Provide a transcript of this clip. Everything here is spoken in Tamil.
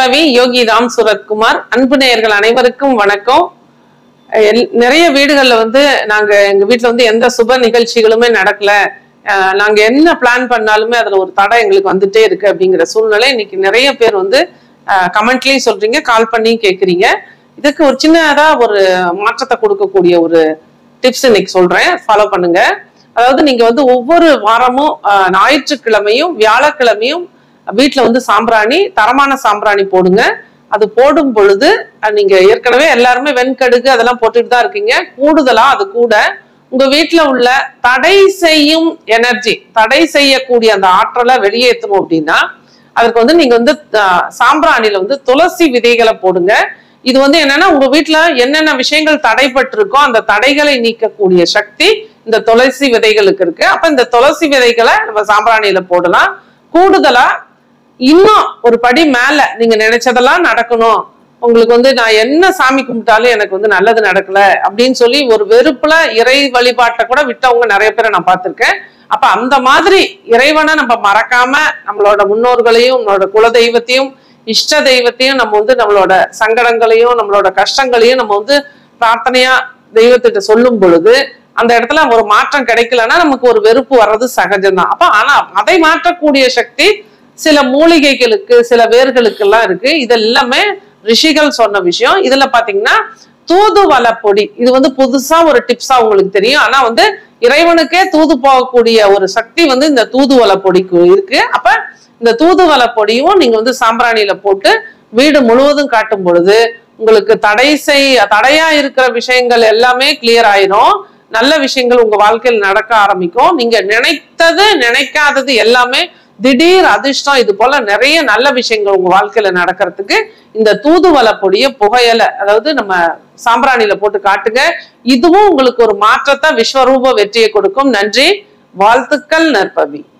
நற்பவி யோகி ராம் சுரத்குமார் அன்பு நேயர்கள் அனைவருக்கும் வணக்கம் எல்- நிறைய வீடுகள்ல வந்து நாங்க எங்க வீட்ல வந்து எந்த சுப நிகழ்ச்சிகளுமே நடக்கல அஹ் நாங்க என்ன பிளான் பண்ணாலுமே அதுல ஒரு தடை எங்களுக்கு வந்துட்டே இருக்கு அப்படிங்கிற சூழ்நிலை இன்னைக்கு நிறைய பேர் வந்து கமெண்ட்லயும் சொல்றீங்க கால் பண்ணி கேக்குறீங்க இதுக்கு ஒரு சின்னதா ஒரு மாற்றத்தை கொடுக்கக்கூடிய ஒரு டிப்ஸ் இன்னைக்கு சொல்றேன் ஃபாலோ பண்ணுங்க அதாவது நீங்க வந்து ஒவ்வொரு வாரமும் அஹ், ஞாயிற்றுக்கிழமையும் வியாழக்கிழமையும் வீட்ல வந்து சாம்பிராணி தரமான சாம்பிராணி போடுங்க அது போடும் பொழுது அஹ், நீங்க ஏற்கனவே எல்லாருமே வெண்கடுகு அதெல்லாம் போட்டுட்டு தான் இருக்கீங்க கூடுதலா அது கூட உங்க வீட்ல உள்ள தடை செய்யும் எனர்ஜி தடை செய்யக்கூடிய அந்த ஆற்றலை வெளியேற்றணும் அப்படின்னா அதுக்கு வந்து நீங்க வந்து அஹ், சாம்பிராணியில வந்து துளசி விதைகளை போடுங்க இது வந்து என்னன்னா உங்க வீட்ல என்னென்ன விஷயங்கள் தடைப்பட்டிருக்கோ அந்த தடைகளை நீக்கக்கூடிய சக்தி இந்த துளசி விதைகளுக்கு இருக்கு அப்ப இந்த துளசி விதைகளை நம்ம சாம்பிராணியில போடலாம் கூடுதலா இன்னும் ஒரு படி மேல நீங்க நினைச்சதெல்லாம் நடக்கணும் உங்களுக்கு வந்து நான் என்ன சாமி கும்பிட்டாலும் எனக்கு வந்து நல்லது நடக்கல அப்படின்னு சொல்லி ஒரு வெறுப்புல இறை வழிபாட்டை கூட விட்டவங்க நிறைய பேரை நான் பார்த்திருக்கேன் அப்ப அந்த மாதிரி இறைவனை நம்ம மறக்காம நம்மளோட முன்னோர்களையும் நம்மளோட குல தெய்வத்தையும் இஷ்ட தெய்வத்தையும் நம்ம வந்து நம்மளோட சங்கடங்களையும் நம்மளோட கஷ்டங்களையும் நம்ம வந்து பிரார்த்தனையா தெய்வத்திட்ட சொல்லும் பொழுது அந்த இடத்துல ஒரு மாற்றம் கிடைக்கலன்னா நமக்கு ஒரு வெறுப்பு வர்றது சகஜம்தான் அப்ப ஆனா அதை மாற்றக்கூடிய சக்தி சில மூலிகைகளுக்கு சில வேர்களுக்கு எல்லாம் இருக்கு இது எல்லாமே ரிஷிகள் சொன்ன விஷயம் இதுல பாத்தீங்கன்னா தூதுவளை பொடி இது வந்து புதுசா ஒரு டிப்ஸா உங்களுக்கு தெரியும் ஆனா வந்து இறைவனுக்கே தூது போகக்கூடிய ஒரு சக்தி வந்து இந்த தூதுவளை பொடிக்கு இருக்கு அப்ப இந்த தூதுவளை பொடியும் நீங்க வந்து சாம்பிராணியில போட்டு வீடு முழுவதும் காட்டும் பொழுது உங்களுக்கு தடை செய் தடையா இருக்கிற விஷயங்கள் எல்லாமே கிளியர் ஆயிரும் நல்ல விஷயங்கள் உங்க வாழ்க்கையில் நடக்க ஆரம்பிக்கும் நீங்க நினைத்தது நினைக்காதது எல்லாமே திடீர் அதிர்ஷ்டம் இது போல நிறைய நல்ல விஷயங்கள் உங்க வாழ்க்கையில நடக்கிறதுக்கு இந்த தூதுவளை பொடிய புகையலை அதாவது நம்ம சாம்பிராணியில போட்டு காட்டுங்க இதுவும் உங்களுக்கு ஒரு மாற்றத்தை விஸ்வரூப வெற்றியை கொடுக்கும் நன்றி வாழ்த்துக்கள் நற்பவி